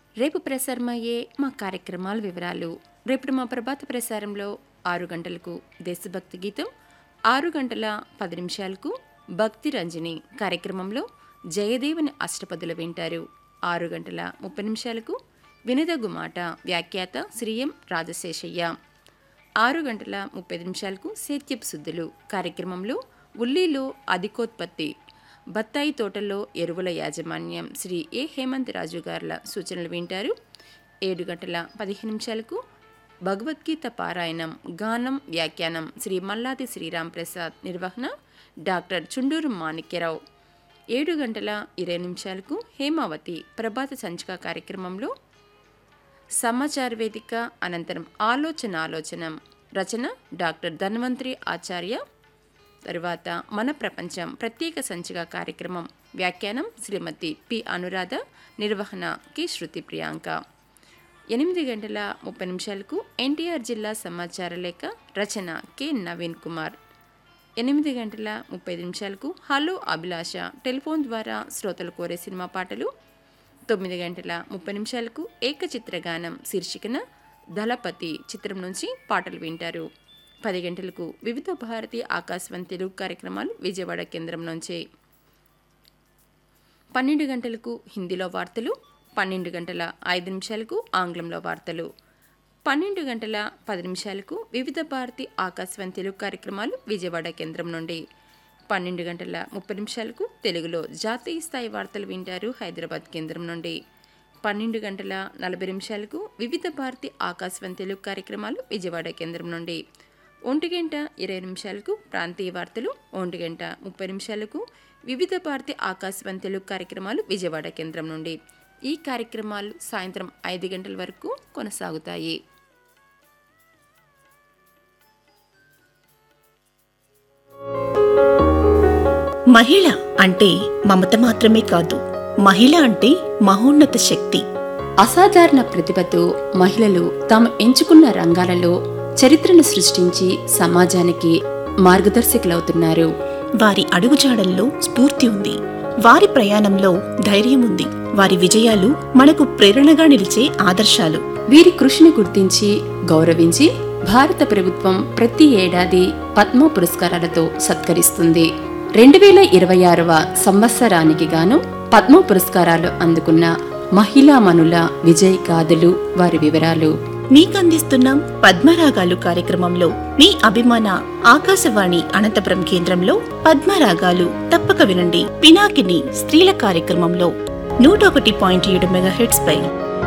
రేపు ప్రసారమయ్యే మా కార్యక్రమాల వివరాలు రేపు మా ప్రభాత ప్రసారంలో ఆరు గంటలకు దేశభక్తి గీతం ఆరు గంటల పది నిమిషాలకు భక్తి రంజని కార్యక్రమంలో జయదేవుని అష్టపదులు వింటారు ఆరు గంటల ముప్పై నిమిషాలకు వినదగు మాట వ్యాఖ్యాత శ్రీ ఎం రాజశేషయ్య ఆరు గంటల ముప్పై నిమిషాలకు సేత్యపు శుద్ధులు కార్యక్రమంలో ఉల్లీలో అధికోత్పత్తి బత్తాయి తోటల్లో ఎరువుల యాజమాన్యం శ్రీ ఏ హేమంత్ రాజు గారుల సూచనలు వింటారు ఏడు గంటల పదిహేను నిమిషాలకు భగవద్గీత పారాయణం గానం వ్యాఖ్యానం శ్రీ మల్లాది శ్రీరామ్ ప్రసాద్ నిర్వహణ డాక్టర్ చుండూరు మాణిక్యరావు ఏడు గంటల ఇరవై నిమిషాలకు హేమావతి ప్రభాత సంచిక కార్యక్రమంలో సమాచార వేదిక అనంతరం ఆలోచన ఆలోచనం రచన డాక్టర్ ధన్వంతరి ఆచార్య తరువాత మన ప్రపంచం ప్రత్యేక సంచిక కార్యక్రమం వ్యాఖ్యానం శ్రీమతి పి అనురాధ నిర్వహణ కె శృతి ప్రియాంక ఎనిమిది గంటల ముప్పై నిమిషాలకు ఎన్టీఆర్ జిల్లా సమాచార లేఖ రచన కె నవీన్ కుమార్ ఎనిమిది గంటల ముప్పై నిమిషాలకు హలో అభిలాష టెలిఫోన్ ద్వారా శ్రోతలు కోరే సినిమా పాటలు తొమ్మిది గంటల ముప్పై నిమిషాలకు ఏకచిత్ర గానం శీర్షికన దళపతి చిత్రం నుంచి పాటలు వింటారు పది గంటలకు వివిధ భారతి ఆకాశవాణి తెలుగు కార్యక్రమాలు విజయవాడ కేంద్రం నుంచి పన్నెండు గంటలకు హిందీలో వార్తలు పన్నెండు గంటల ఐదు నిమిషాలకు ఆంగ్లంలో వార్తలు పన్నెండు గంటల పది నిమిషాలకు వివిధ భారతి ఆకాశవాణి తెలుగు కార్యక్రమాలు విజయవాడ కేంద్రం నుండి పన్నెండు గంటల ముప్పై నిమిషాలకు తెలుగులో జాతీయ స్థాయి వార్తలు వింటారు హైదరాబాద్ కేంద్రం నుండి పన్నెండు గంటల నలభై నిమిషాలకు వివిధ భారతి ఆకాశవాణి తెలుగు కార్యక్రమాలు విజయవాడ కేంద్రం నుండి ఒంటి గంట ఇరవై నిమిషాలకు ప్రాంతీయ వార్తలు ఒంటి గంట ముప్పై నిమిషాలకు వివిధ భారతి ఆకాశవాణి తెలుగు కార్యక్రమాలు విజయవాడ కేంద్రం నుండి ఈ కార్యక్రమాలు సాయంత్రం ఐదు గంటల వరకు కొనసాగుతాయి మహిళ అంటే మమత మాత్రమే కాదు మహిళ అంటే మహోన్నత శక్తి అసాధారణ ప్రతిభతో మహిళలు తాము ఎంచుకున్న రంగాలలో చరిత్రను సృష్టించి సమాజానికి మార్గదర్శకులవుతున్నారు వారి అడుగుజాడల్లో స్ఫూర్తి ఉంది వారి ప్రయాణంలో ధైర్యం ఉంది వారి విజయాలు మనకు ప్రేరణగా నిలిచే ఆదర్శాలు వీరి కృషిని గుర్తించి గౌరవించి భారత ప్రభుత్వం ప్రతి ఏడాది పద్మ పురస్కారాలతో సత్కరిస్తుంది రెండు వేల ఇరవై ఆరవ సంవత్సరానికి గాను పద్మ పురస్కారాలు అందుకున్న మహిళామణుల విజయ్ గాథలు వారి వివరాలు మీకందిస్తున్నాం పద్మరాగాలు కార్యక్రమంలో మీ అభిమాన ఆకాశవాణి అనంతపురం కేంద్రంలో పద్మరాగాలు తప్పక వినండి పినాకిని స్త్రీల కార్యక్రమంలో నూట ఒకటి పాయింట్ ఏడు మెగాహెట్స్ పై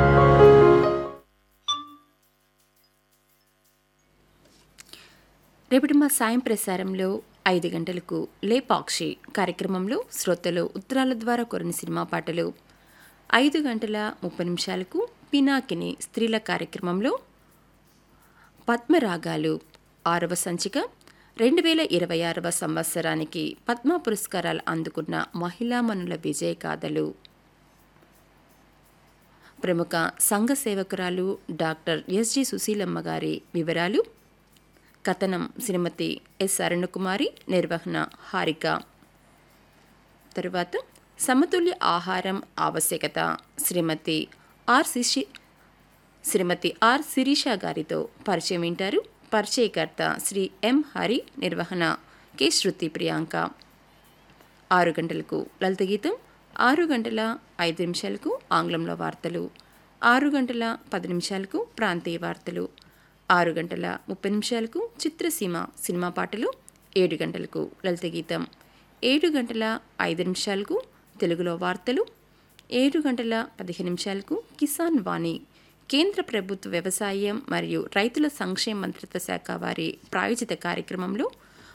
రేపటి మా సాయం ప్రసారంలో ఐదు గంటలకు లేపాక్షి కార్యక్రమంలో శ్రోతలు ఉత్తరాల ద్వారా కొరని సినిమా పాటలు ఐదు గంటల ముప్పై నిమిషాలకు పినాకిని స్త్రీల కార్యక్రమంలో పద్మరాగాలు ఆరవ సంచిక రెండు వేల ఇరవై ఆరవ సంవత్సరానికి పద్మ పురస్కారాలు అందుకున్న మహిళామణుల విజయ గాథలు ప్రముఖ సంఘ సేవకురాలు డాక్టర్ ఎస్జి సుశీలమ్మ గారి వివరాలు కథనం శ్రీమతి ఎస్ అరుణకుమారి నిర్వహణ హారిక తరువాత సమతుల్య ఆహారం ఆవశ్యకత శ్రీమతి ఆర్ శిషి శ్రీమతి ఆర్ శిరీష గారితో పరిచయం వింటారు పరిచయకర్త శ్రీ ఎం హరి నిర్వహణ కె శృతి ప్రియాంక ఆరు గంటలకు లలిత గీతం ఆరు గంటల ఐదు నిమిషాలకు ఆంగ్లంలో వార్తలు ఆరు గంటల పది నిమిషాలకు ప్రాంతీయ వార్తలు ఆరు గంటల ముప్పై నిమిషాలకు చిత్రసీమ సినిమా పాటలు ఏడు గంటలకు లలిత గీతం ఏడు గంటల ఐదు నిమిషాలకు తెలుగులో వార్తలు ఏడు గంటల పదిహేను నిమిషాలకు కిసాన్ వాణి కేంద్ర ప్రభుత్వ వ్యవసాయం మరియు రైతుల సంక్షేమ మంత్రిత్వ శాఖ వారి ప్రాయోజిత కార్యక్రమంలో